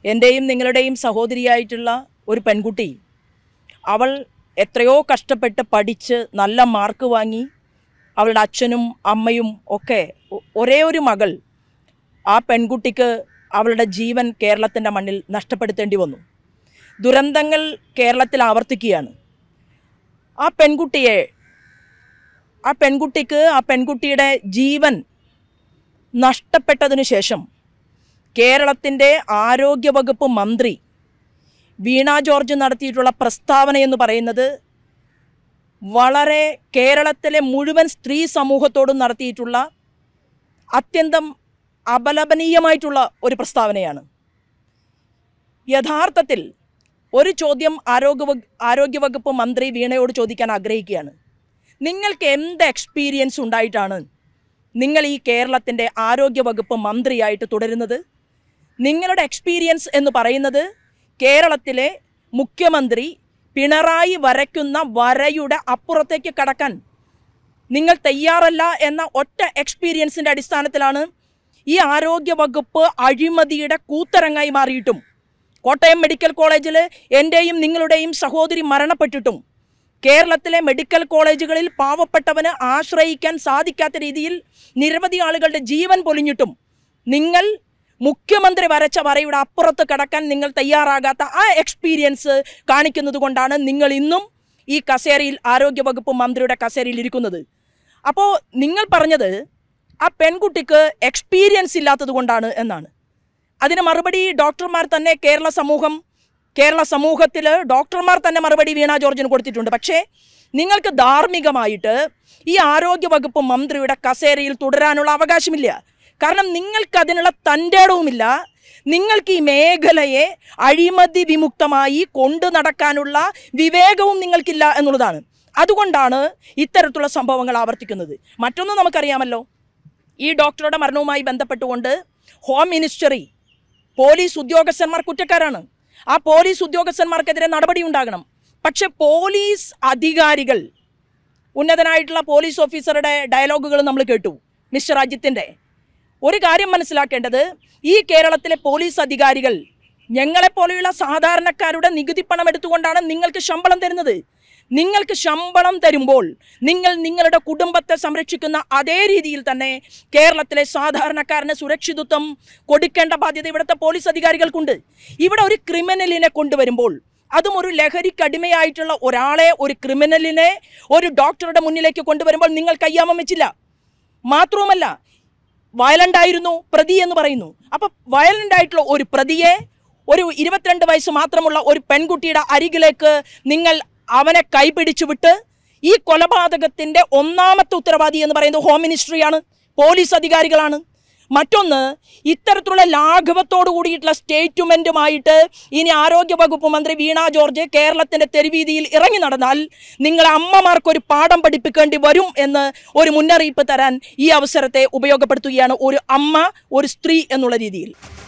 എൻ്റെയും നിങ്ങളുടെയും സഹോദരിയായിട്ടുള്ള ഒരു പെൺകുട്ടി അവൾ എത്രയോ കഷ്ടപ്പെട്ട് പഠിച്ച് നല്ല മാർക്ക് വാങ്ങി അവളുടെ അച്ഛനും അമ്മയും ഒക്കെ ഒ- ഒരേ ഒരു മകൾ ആ പെൺകുട്ടിക്ക് അവളുടെ ജീവൻ കേരളത്തിൻ്റെ മണ്ണിൽ നഷ്ടപ്പെടുത്തേണ്ടി വന്നു ദുരന്തങ്ങൾ കേരളത്തിൽ ആവർത്തിക്കുകയാണ് ആ പെൺകുട്ടിയെ ആ പെൺകുട്ടിക്ക് ആ പെൺകുട്ടിയുടെ ജീവൻ നഷ്ടപ്പെട്ടതിനു ശേഷം കേരളത്തിൻ്റെ ആരോഗ്യവകുപ്പ് മന്ത്രി വീണ ജോർജ് നടത്തിയിട്ടുള്ള പ്രസ്താവന എന്ന് പറയുന്നത് വളരെ കേരളത്തിലെ മുഴുവൻ സ്ത്രീ സമൂഹത്തോടും നടത്തിയിട്ടുള്ള അത്യന്തം അപലപനീയമായിട്ടുള്ള ഒരു പ്രസ്താവനയാണ് യഥാർത്ഥത്തിൽ ഒരു ചോദ്യം ആരോഗ്യ ആരോഗ്യവകുപ്പ് മന്ത്രി വീണയോട് ചോദിക്കാൻ ആഗ്രഹിക്കുകയാണ് നിങ്ങൾക്ക് എന്ത് എക്സ്പീരിയൻസ് ഉണ്ടായിട്ടാണ് നിങ്ങൾ ഈ കേരളത്തിൻ്റെ ആരോഗ്യവകുപ്പ് മന്ത്രിയായിട്ട് തുടരുന്നത് നിങ്ങളുടെ എക്സ്പീരിയൻസ് എന്ന് പറയുന്നത് കേരളത്തിലെ മുഖ്യമന്ത്രി പിണറായി വരയ്ക്കുന്ന വരയുടെ അപ്പുറത്തേക്ക് കടക്കാൻ നിങ്ങൾ തയ്യാറല്ല എന്ന ഒറ്റ എക്സ്പീരിയൻസിൻ്റെ അടിസ്ഥാനത്തിലാണ് ഈ ആരോഗ്യ വകുപ്പ് അഴിമതിയുടെ കൂത്തരങ്ങായി മാറിയിട്ടും കോട്ടയം മെഡിക്കൽ കോളേജിൽ എൻ്റെയും നിങ്ങളുടെയും സഹോദരി മരണപ്പെട്ടിട്ടും കേരളത്തിലെ മെഡിക്കൽ കോളേജുകളിൽ പാവപ്പെട്ടവന് ആശ്രയിക്കാൻ സാധിക്കാത്ത രീതിയിൽ നിരവധി ആളുകളുടെ ജീവൻ പൊലിഞ്ഞിട്ടും നിങ്ങൾ മുഖ്യമന്ത്രി വരച്ച വരയുടെ അപ്പുറത്ത് കടക്കാൻ നിങ്ങൾ തയ്യാറാകാത്ത ആ എക്സ്പീരിയൻസ് കാണിക്കുന്നത് കൊണ്ടാണ് നിങ്ങൾ ഇന്നും ഈ കസേരയിൽ ആരോഗ്യവകുപ്പ് മന്ത്രിയുടെ കസേരയിൽ ഇരിക്കുന്നത് അപ്പോൾ നിങ്ങൾ പറഞ്ഞത് ആ പെൺകുട്ടിക്ക് എക്സ്പീരിയൻസ് ഇല്ലാത്തത് കൊണ്ടാണ് എന്നാണ് അതിന് മറുപടി ഡോക്ടർമാർ തന്നെ കേരള സമൂഹം കേരള സമൂഹത്തിൽ ഡോക്ടർമാർ തന്നെ മറുപടി വീണ ജോർജിന് കൊടുത്തിട്ടുണ്ട് പക്ഷേ നിങ്ങൾക്ക് ധാർമ്മികമായിട്ട് ഈ ആരോഗ്യ വകുപ്പ് മന്ത്രിയുടെ കസേരയിൽ തുടരാനുള്ള അവകാശമില്ല കാരണം നിങ്ങൾക്ക് അതിനുള്ള തൻ്റെടവുമില്ല നിങ്ങൾക്ക് ഈ മേഖലയെ അഴിമതി വിമുക്തമായി കൊണ്ടു നടക്കാനുള്ള വിവേകവും നിങ്ങൾക്കില്ല എന്നുള്ളതാണ് അതുകൊണ്ടാണ് ഇത്തരത്തിലുള്ള സംഭവങ്ങൾ ആവർത്തിക്കുന്നത് മറ്റൊന്ന് നമുക്കറിയാമല്ലോ ഈ ഡോക്ടറുടെ മരണവുമായി ബന്ധപ്പെട്ടുകൊണ്ട് ഹോം മിനിസ്റ്ററി പോലീസ് ഉദ്യോഗസ്ഥന്മാർ കുറ്റക്കാരാണ് ആ പോലീസ് ഉദ്യോഗസ്ഥന്മാർക്കെതിരെ നടപടി ഉണ്ടാകണം പക്ഷെ പോലീസ് അധികാരികൾ ഉന്നതനായിട്ടുള്ള പോലീസ് ഓഫീസറുടെ ഡയലോഗുകൾ നമ്മൾ കേട്ടു മിസ്റ്റർ അജിത്തിൻ്റെ ഒരു കാര്യം മനസ്സിലാക്കേണ്ടത് ഈ കേരളത്തിലെ പോലീസ് അധികാരികൾ ഞങ്ങളെപ്പോലെയുള്ള സാധാരണക്കാരുടെ നികുതി പണം എടുത്തുകൊണ്ടാണ് നിങ്ങൾക്ക് ശമ്പളം തരുന്നത് നിങ്ങൾക്ക് ശമ്പളം തരുമ്പോൾ നിങ്ങൾ നിങ്ങളുടെ കുടുംബത്തെ സംരക്ഷിക്കുന്ന അതേ രീതിയിൽ തന്നെ കേരളത്തിലെ സാധാരണക്കാരന് സുരക്ഷിതത്വം കൊടുക്കേണ്ട ബാധ്യത ഇവിടുത്തെ പോലീസ് അധികാരികൾക്കുണ്ട് ഇവിടെ ഒരു ക്രിമിനലിനെ കൊണ്ടുവരുമ്പോൾ അതും ഒരു ലഹരിക്കടിമയായിട്ടുള്ള ഒരാളെ ഒരു ക്രിമിനലിനെ ഒരു ഡോക്ടറുടെ മുന്നിലേക്ക് കൊണ്ടുവരുമ്പോൾ നിങ്ങൾ കയ്യാമം വെച്ചില്ല മാത്രവുമല്ല വയലന്റ് ആയിരുന്നു പ്രതി എന്ന് പറയുന്നു അപ്പൊ വയലന്റ് ആയിട്ടുള്ള ഒരു പ്രതിയെ ഒരു ഇരുപത്തിരണ്ട് വയസ്സ് മാത്രമുള്ള ഒരു പെൺകുട്ടിയുടെ അരികിലേക്ക് നിങ്ങൾ അവനെ കൈപിടിച്ചു വിട്ട് ഈ കൊലപാതകത്തിന്റെ ഒന്നാമത്തെ ഉത്തരവാദി എന്ന് പറയുന്നത് ഹോം മിനിസ്ട്രിയാണ് പോലീസ് അധികാരികളാണ് മറ്റൊന്ന് ഇത്തരത്തിലുള്ള ലാഘവത്തോടു കൂടിയിട്ടുള്ള സ്റ്റേറ്റ്മെന്റുമായിട്ട് ഇനി ആരോഗ്യ വകുപ്പ് മന്ത്രി വീണ ജോർജ് കേരളത്തിന്റെ തെരുവീതിയിൽ ഇറങ്ങി നടന്നാൽ നിങ്ങളെ അമ്മമാർക്കൊരു പാഠം പഠിപ്പിക്കേണ്ടി വരും എന്ന് ഒരു മുന്നറിയിപ്പ് തരാൻ ഈ അവസരത്തെ ഉപയോഗപ്പെടുത്തുകയാണ് ഒരു അമ്മ ഒരു സ്ത്രീ എന്നുള്ള രീതിയിൽ